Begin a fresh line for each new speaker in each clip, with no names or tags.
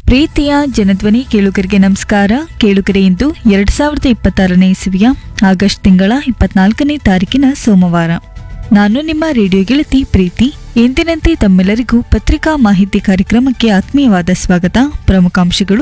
ಪ್ರೀತಿಯ ಜನಧ್ವನಿ ಕೇಳುಗರಿಗೆ ನಮಸ್ಕಾರ ಕೇಳುಗರೆ ಇಂದು ಎರಡ್ ಸಾವಿರದ ಇಪ್ಪತ್ತಾರನೇ ಇಸವಿಯ ಆಗಸ್ಟ್ ತಿಂಗಳ ಇಪ್ಪತ್ನಾಲ್ಕನೇ ತಾರೀಕಿನ ಸೋಮವಾರ ನಾನು ನಿಮ್ಮ ರೇಡಿಯೋ ಗೆಳತಿ ಪ್ರೀತಿ ಎಂದಿನಂತೆ ತಮ್ಮೆಲ್ಲರಿಗೂ ಪತ್ರಿಕಾ ಮಾಹಿತಿ ಕಾರ್ಯಕ್ರಮಕ್ಕೆ ಆತ್ಮೀಯವಾದ ಸ್ವಾಗತ ಪ್ರಮುಖಾಂಶಗಳು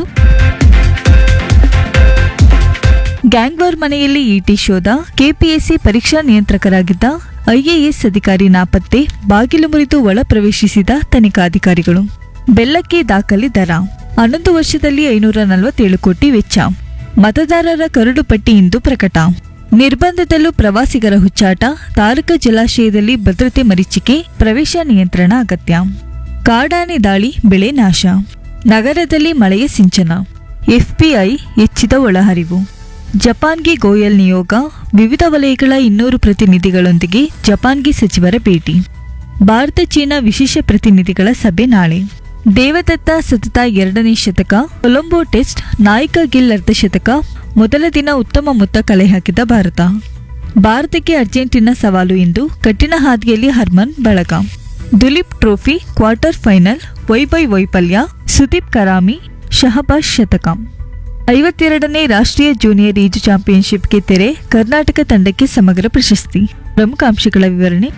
ಗ್ಯಾಂಗ್ವಾರ್ ಮನೆಯಲ್ಲಿ ಇಟಿ ಶೋಧ ಕೆಪಿಎಸ್ಸಿ ಪರೀಕ್ಷಾ ನಿಯಂತ್ರಕರಾಗಿದ್ದ ಐಎಎಸ್ ಅಧಿಕಾರಿ ನಾಪತ್ತೆ ಬಾಗಿಲು ಮುರಿದು ಒಳ ಪ್ರವೇಶಿಸಿದ ತನಿಖಾಧಿಕಾರಿಗಳು ಬೆಲ್ಲಕ್ಕೆ ದಾಖಲೆ ದರ ಹನ್ನೊಂದು ವರ್ಷದಲ್ಲಿ ಐನೂರ ನಲವತ್ತೇಳು ಕೋಟಿ ವೆಚ್ಚ ಮತದಾರರ ಕರಡು ಪಟ್ಟಿ ಇಂದು ಪ್ರಕಟ ನಿರ್ಬಂಧದಲ್ಲೂ ಪ್ರವಾಸಿಗರ ಹುಚ್ಚಾಟ ತಾರಕ ಜಲಾಶಯದಲ್ಲಿ ಭದ್ರತೆ ಮರೀಚಿಕೆ ಪ್ರವೇಶ ನಿಯಂತ್ರಣ ಅಗತ್ಯ ಕಾಡಾನೆ ದಾಳಿ ಬೆಳೆ ನಾಶ ನಗರದಲ್ಲಿ ಮಳೆಯ ಸಿಂಚನ ಎಫ್ಪಿಐ ಹೆಚ್ಚಿದ ಒಳಹರಿವು ಜಪಾನ್ಗೆ ಗೋಯಲ್ ನಿಯೋಗ ವಿವಿಧ ವಲಯಗಳ ಇನ್ನೂರು ಪ್ರತಿನಿಧಿಗಳೊಂದಿಗೆ ಜಪಾನ್ಗೆ ಸಚಿವರ ಭೇಟಿ ಭಾರತ ಚೀನಾ ವಿಶೇಷ ಪ್ರತಿನಿಧಿಗಳ ಸಭೆ ನಾಳೆ ದೇವದತ್ತ ಸತತ ಎರಡನೇ ಶತಕ ಕೊಲಂಬೋ ಟೆಸ್ಟ್ ನಾಯಕ ಗಿಲ್ ಅರ್ಧಶತಕ ಮೊದಲ ದಿನ ಉತ್ತಮ ಮೊತ್ತ ಕಲೆ ಹಾಕಿದ ಭಾರತ ಭಾರತಕ್ಕೆ ಅರ್ಜೆಂಟೀನಾ ಸವಾಲು ಎಂದು ಕಠಿಣ ಹಾದಿಯಲ್ಲಿ ಹರ್ಮನ್ ಬಳಗ ದುಲೀಪ್ ಟ್ರೋಫಿ ಕ್ವಾರ್ಟರ್ ಫೈನಲ್ ವೈಬೈ ವೈಫಲ್ಯ ಸುದೀಪ್ ಕರಾಮಿ ಶಹಬಾಜ್ ಶತಕ ಐವತ್ತೆರಡನೇ ರಾಷ್ಟ್ರೀಯ ಜೂನಿಯರ್ ಈಜು ಚಾಂಪಿಯನ್ಶಿಪ್ಗೆ ತೆರೆ ಕರ್ನಾಟಕ ತಂಡಕ್ಕೆ ಸಮಗ್ರ ಪ್ರಶಸ್ತಿ ಪ್ರಮುಖ ಅಂಶಗಳ ವಿವರಣೆ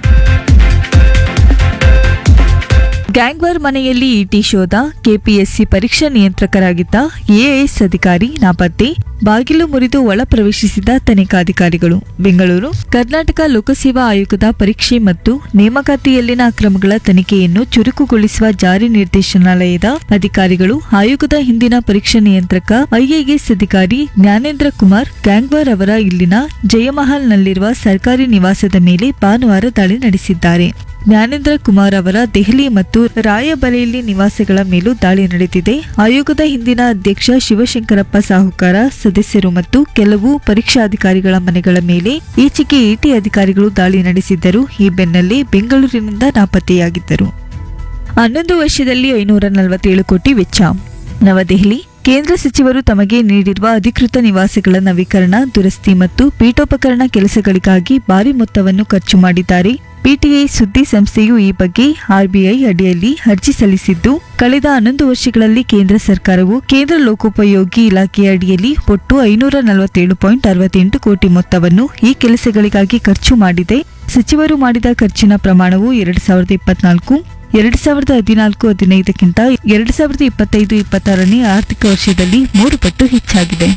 ಗ್ಯಾಂಗ್ವಾರ್ ಮನೆಯಲ್ಲಿ ಇಟಿ ಶೋಧ ಕೆಪಿಎಸ್ಸಿ ಪರೀಕ್ಷಾ ನಿಯಂತ್ರಕರಾಗಿದ್ದ ಎಎಎಸ್ ಅಧಿಕಾರಿ ನಾಪತ್ತೆ ಬಾಗಿಲು ಮುರಿದು ಒಳ ಪ್ರವೇಶಿಸಿದ ತನಿಖಾಧಿಕಾರಿಗಳು ಬೆಂಗಳೂರು ಕರ್ನಾಟಕ ಲೋಕಸೇವಾ ಆಯೋಗದ ಪರೀಕ್ಷೆ ಮತ್ತು ನೇಮಕಾತಿಯಲ್ಲಿನ ಅಕ್ರಮಗಳ ತನಿಖೆಯನ್ನು ಚುರುಕುಗೊಳಿಸುವ ಜಾರಿ ನಿರ್ದೇಶನಾಲಯದ ಅಧಿಕಾರಿಗಳು ಆಯೋಗದ ಹಿಂದಿನ ಪರೀಕ್ಷಾ ನಿಯಂತ್ರಕ ಐಎಎಸ್ ಅಧಿಕಾರಿ ಜ್ಞಾನೇಂದ್ರ ಕುಮಾರ್ ಗ್ಯಾಂಗ್ವಾರ್ ಅವರ ಇಲ್ಲಿನ ಜಯಮಹಲ್ನಲ್ಲಿರುವ ಸರ್ಕಾರಿ ನಿವಾಸದ ಮೇಲೆ ಭಾನುವಾರ ದಾಳಿ ನಡೆಸಿದ್ದಾರೆ ಜ್ಞಾನೇಂದ್ರ ಕುಮಾರ್ ಅವರ ದೆಹಲಿ ಮತ್ತು ರಾಯಬರೇಲಿ ನಿವಾಸಗಳ ಮೇಲೂ ದಾಳಿ ನಡೆದಿದೆ ಆಯೋಗದ ಹಿಂದಿನ ಅಧ್ಯಕ್ಷ ಶಿವಶಂಕರಪ್ಪ ಸಾಹುಕಾರ ಸದಸ್ಯರು ಮತ್ತು ಕೆಲವು ಪರೀಕ್ಷಾಧಿಕಾರಿಗಳ ಮನೆಗಳ ಮೇಲೆ ಈಚೆಗೆ ಇಟಿ ಅಧಿಕಾರಿಗಳು ದಾಳಿ ನಡೆಸಿದ್ದರು ಈ ಬೆನ್ನಲ್ಲೇ ಬೆಂಗಳೂರಿನಿಂದ ನಾಪತ್ತೆಯಾಗಿದ್ದರು ಹನ್ನೊಂದು ವರ್ಷದಲ್ಲಿ ಐನೂರ ನಲವತ್ತೇಳು ಕೋಟಿ ವೆಚ್ಚ ನವದೆಹಲಿ ಕೇಂದ್ರ ಸಚಿವರು ತಮಗೆ ನೀಡಿರುವ ಅಧಿಕೃತ ನಿವಾಸಗಳ ನವೀಕರಣ ದುರಸ್ತಿ ಮತ್ತು ಪೀಠೋಪಕರಣ ಕೆಲಸಗಳಿಗಾಗಿ ಭಾರಿ ಮೊತ್ತವನ್ನು ಖರ್ಚು ಮಾಡಿದ್ದಾರೆ ಪಿಟಿಐ ಸುದ್ದಿ ಸಂಸ್ಥೆಯು ಈ ಬಗ್ಗೆ ಆರ್ಬಿಐ ಅಡಿಯಲ್ಲಿ ಅರ್ಜಿ ಸಲ್ಲಿಸಿದ್ದು ಕಳೆದ ಹನ್ನೊಂದು ವರ್ಷಗಳಲ್ಲಿ ಕೇಂದ್ರ ಸರ್ಕಾರವು ಕೇಂದ್ರ ಲೋಕೋಪಯೋಗಿ ಇಲಾಖೆಯ ಅಡಿಯಲ್ಲಿ ಒಟ್ಟು ಐನೂರ ನಲವತ್ತೇಳು ಪಾಯಿಂಟ್ ಅರವತ್ತೆಂಟು ಕೋಟಿ ಮೊತ್ತವನ್ನು ಈ ಕೆಲಸಗಳಿಗಾಗಿ ಖರ್ಚು ಮಾಡಿದೆ ಸಚಿವರು ಮಾಡಿದ ಖರ್ಚಿನ ಪ್ರಮಾಣವು ಎರಡು ಸಾವಿರದ ಇಪ್ಪತ್ನಾಲ್ಕು ಎರಡು ಸಾವಿರದ ಹದಿನಾಲ್ಕು ಹದಿನೈದಕ್ಕಿಂತ ಎರಡು ಸಾವಿರದ ಇಪ್ಪತ್ತೈದು ಇಪ್ಪತ್ತಾರನೇ ಆರ್ಥಿಕ ವರ್ಷದಲ್ಲಿ ಮೂರು ಪಟ್ಟು ಹೆಚ್ಚಾಗಿದೆ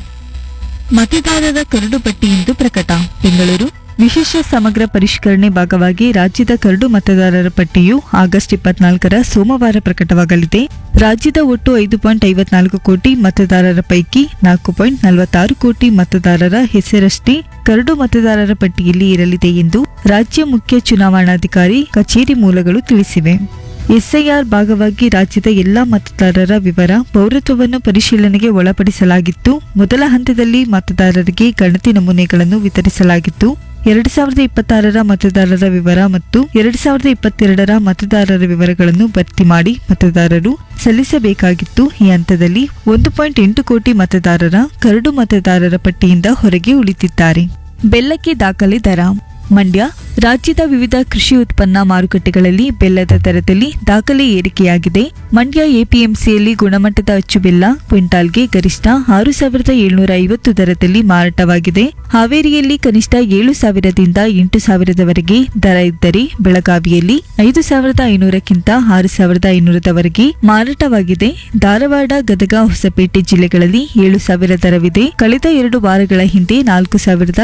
ಮತದಾರರ ಕರಡು ಪಟ್ಟಿ ಇಂದು ಪ್ರಕಟ ಬೆಂಗಳೂರು ವಿಶೇಷ ಸಮಗ್ರ ಪರಿಷ್ಕರಣೆ ಭಾಗವಾಗಿ ರಾಜ್ಯದ ಕರಡು ಮತದಾರರ ಪಟ್ಟಿಯು ಆಗಸ್ಟ್ ಇಪ್ಪತ್ನಾಲ್ಕರ ಸೋಮವಾರ ಪ್ರಕಟವಾಗಲಿದೆ ರಾಜ್ಯದ ಒಟ್ಟು ಐದು ಪಾಯಿಂಟ್ ಐವತ್ನಾಲ್ಕು ಕೋಟಿ ಮತದಾರರ ಪೈಕಿ ನಾಲ್ಕು ಪಾಯಿಂಟ್ ನಲವತ್ತಾರು ಕೋಟಿ ಮತದಾರರ ಹೆಸರಷ್ಟೇ ಕರಡು ಮತದಾರರ ಪಟ್ಟಿಯಲ್ಲಿ ಇರಲಿದೆ ಎಂದು ರಾಜ್ಯ ಮುಖ್ಯ ಚುನಾವಣಾಧಿಕಾರಿ ಕಚೇರಿ ಮೂಲಗಳು ತಿಳಿಸಿವೆ ಎಸ್ಐಆರ್ ಭಾಗವಾಗಿ ರಾಜ್ಯದ ಎಲ್ಲಾ ಮತದಾರರ ವಿವರ ಪೌರತ್ವವನ್ನು ಪರಿಶೀಲನೆಗೆ ಒಳಪಡಿಸಲಾಗಿತ್ತು ಮೊದಲ ಹಂತದಲ್ಲಿ ಮತದಾರರಿಗೆ ಗಣತಿ ನಮೂನೆಗಳನ್ನು ವಿತರಿಸಲಾಗಿತ್ತು ಎರಡು ಸಾವಿರದ ಇಪ್ಪತ್ತಾರರ ಮತದಾರರ ವಿವರ ಮತ್ತು ಎರಡು ಸಾವಿರದ ಇಪ್ಪತ್ತೆರಡರ ಮತದಾರರ ವಿವರಗಳನ್ನು ಭರ್ತಿ ಮಾಡಿ ಮತದಾರರು ಸಲ್ಲಿಸಬೇಕಾಗಿತ್ತು ಈ ಹಂತದಲ್ಲಿ ಒಂದು ಪಾಯಿಂಟ್ ಎಂಟು ಕೋಟಿ ಮತದಾರರ ಕರಡು ಮತದಾರರ ಪಟ್ಟಿಯಿಂದ ಹೊರಗೆ ಉಳಿದಿದ್ದಾರೆ ಬೆಲ್ಲಕ್ಕೆ ದಾಖಲೆ ದರ ಮಂಡ್ಯ ರಾಜ್ಯದ ವಿವಿಧ ಕೃಷಿ ಉತ್ಪನ್ನ ಮಾರುಕಟ್ಟೆಗಳಲ್ಲಿ ಬೆಲ್ಲದ ದರದಲ್ಲಿ ದಾಖಲೆ ಏರಿಕೆಯಾಗಿದೆ ಮಂಡ್ಯ ಎಪಿಎಂಸಿಯಲ್ಲಿ ಗುಣಮಟ್ಟದ ಅಚ್ಚು ಬೆಲ್ಲ ಕ್ವಿಂಟಾಲ್ಗೆ ಗರಿಷ್ಠ ಆರು ಸಾವಿರದ ಏಳ್ನೂರ ಐವತ್ತು ದರದಲ್ಲಿ ಮಾರಾಟವಾಗಿದೆ ಹಾವೇರಿಯಲ್ಲಿ ಕನಿಷ್ಠ ಏಳು ಸಾವಿರದಿಂದ ಎಂಟು ಸಾವಿರದವರೆಗೆ ದರ ಇದ್ದರೆ ಬೆಳಗಾವಿಯಲ್ಲಿ ಐದು ಸಾವಿರದ ಐನೂರಕ್ಕಿಂತ ಆರು ಸಾವಿರದ ಐನೂರದವರೆಗೆ ಮಾರಾಟವಾಗಿದೆ ಧಾರವಾಡ ಗದಗ ಹೊಸಪೇಟೆ ಜಿಲ್ಲೆಗಳಲ್ಲಿ ಏಳು ಸಾವಿರ ದರವಿದೆ ಕಳೆದ ಎರಡು ವಾರಗಳ ಹಿಂದೆ ನಾಲ್ಕು ಸಾವಿರದ